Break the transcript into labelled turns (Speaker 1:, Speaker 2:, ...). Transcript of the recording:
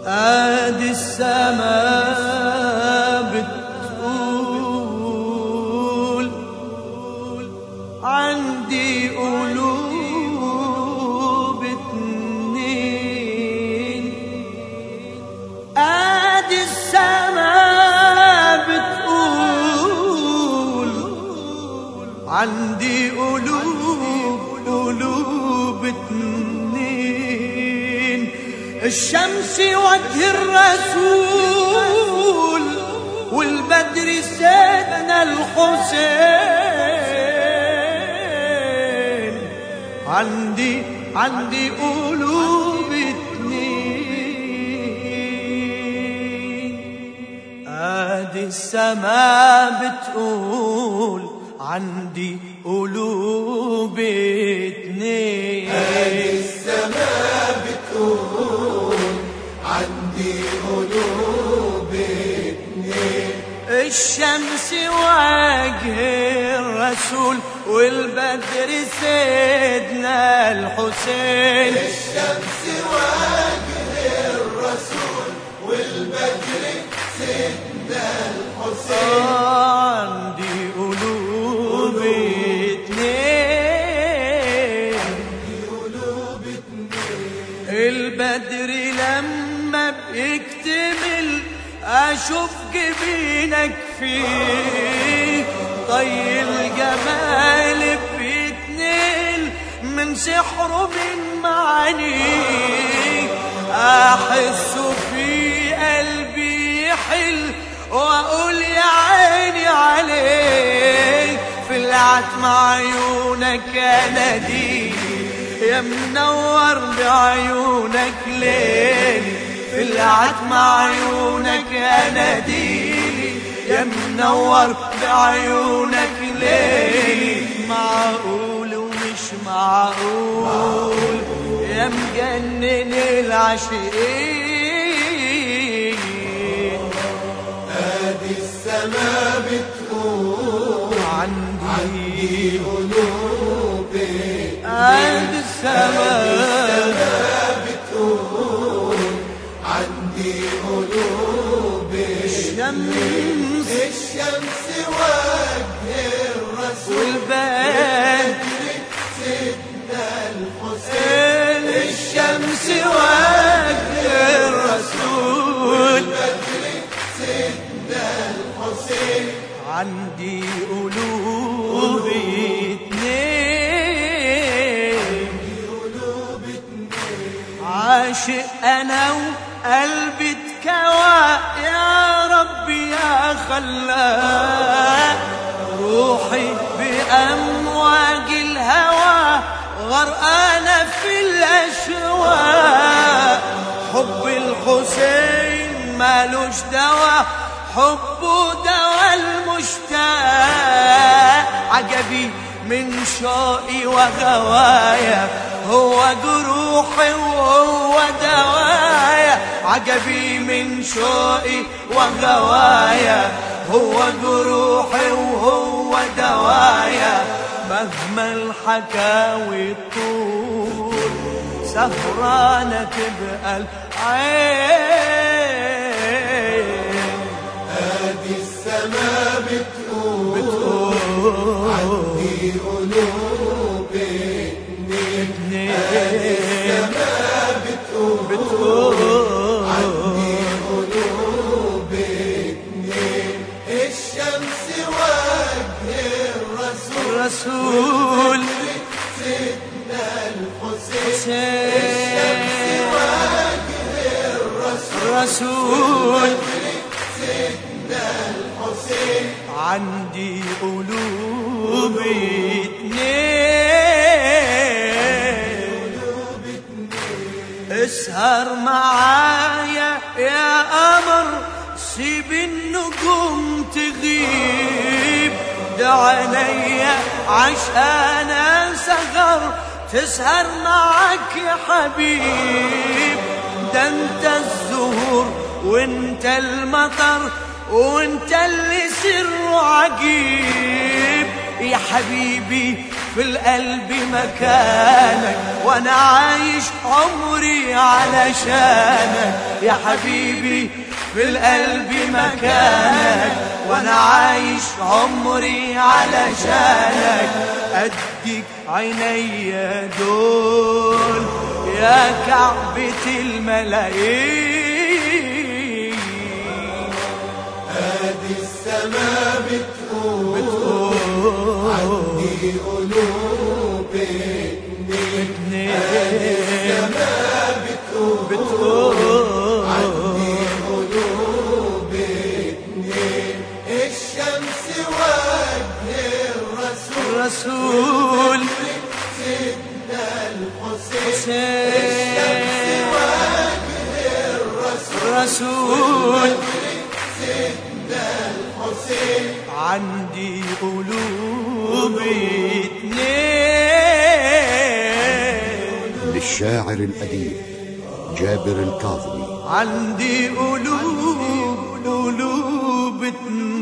Speaker 1: ادي السماء بتقول عندي قلوب اتنين ادي السماء بتقول عندي قلوب قلوب اتنين الشمس وجه الرسول والبدر سيدنا الحسين عندي عندي قلوب اتنين ادي السماء بتقول عندي قلوب اتنين
Speaker 2: السماء بتقول عندي قلوب اتنين
Speaker 1: الشمس وجه الرسول والبدر سيدنا الحسين
Speaker 2: الشمس وجه الرسول والبدر سيدنا الحسين
Speaker 1: عندي قلوب اتنين
Speaker 2: قلوب اتنين
Speaker 1: البدر لما بيكتمل اشوف جبينك فيه طي الجمال بيتنقل من سحره من معانيه احس في قلبي يحل واقول يا عيني عليك في العتم عيونك اناديك يا منور بعيونك ليل في العتم عيونك اناديلي يا منور بعيونك ليلي معقول ومش معقول يا مجنن العاشقين
Speaker 2: ادي السماء بتقول
Speaker 1: عندي
Speaker 2: قلوب
Speaker 1: قلب السماء
Speaker 2: بتقول عندي قلوب
Speaker 1: الشمس
Speaker 2: الشمس وجه الرسول
Speaker 1: والبدر
Speaker 2: سيدنا الحسين
Speaker 1: الشمس وجه الرسول
Speaker 2: سيدنا الحسين
Speaker 1: عندي قلوب اتنين
Speaker 2: قلوب اتنين
Speaker 1: عاشق انا وقلبي اتكوى يا ربي يا خلاق روحي بامواج الهوى غرقانه في الاشواق حب الحسين مالوش دوا حبه دوا المشتاق عجبي من شوقي وغوايا هو جروحي وهو دوايا عجبي من شوقي وغوايا هو جروحي وهو دوايا مهما الحكاوي طول سهرانة تبقى العين
Speaker 2: ادي السماء بتقول عندي قلوب اتنين السماء بتقول عندي قلوب اتنين الشمس وجه الرسول
Speaker 1: الرسول
Speaker 2: سيدنا الحسين
Speaker 1: حسين
Speaker 2: الرسول
Speaker 1: الرسول
Speaker 2: سيدنا الحسين
Speaker 1: عندي قلوب اتنين اسهر معايا يا قمر سيب النجوم تغيب ده عينيا عشان سهر تسهر معاك يا حبيب ده انت الزهور وانت المطر وانت اللي سر عجيب يا حبيبي في القلب مكانك وانا عايش عمري علشانك يا حبيبي في القلب مكانك وانا عايش عمري علشانك اديك عيني دول يا كعبة الملايين
Speaker 2: هذه السماء بتقول بتقول عندي قلوب اتنين هذه السماء بتقول بتقول عندي قلوب اتنين الشمس وجه الرسول
Speaker 1: الرسول
Speaker 2: سيدنا الحسين
Speaker 1: حسين
Speaker 2: الرسول
Speaker 1: الرسول
Speaker 2: سيدنا الحسين
Speaker 1: عندي قلوب اتنين
Speaker 3: للشاعر الأديب جابر الكاظمي
Speaker 1: عندي قلوب قلوب اتنين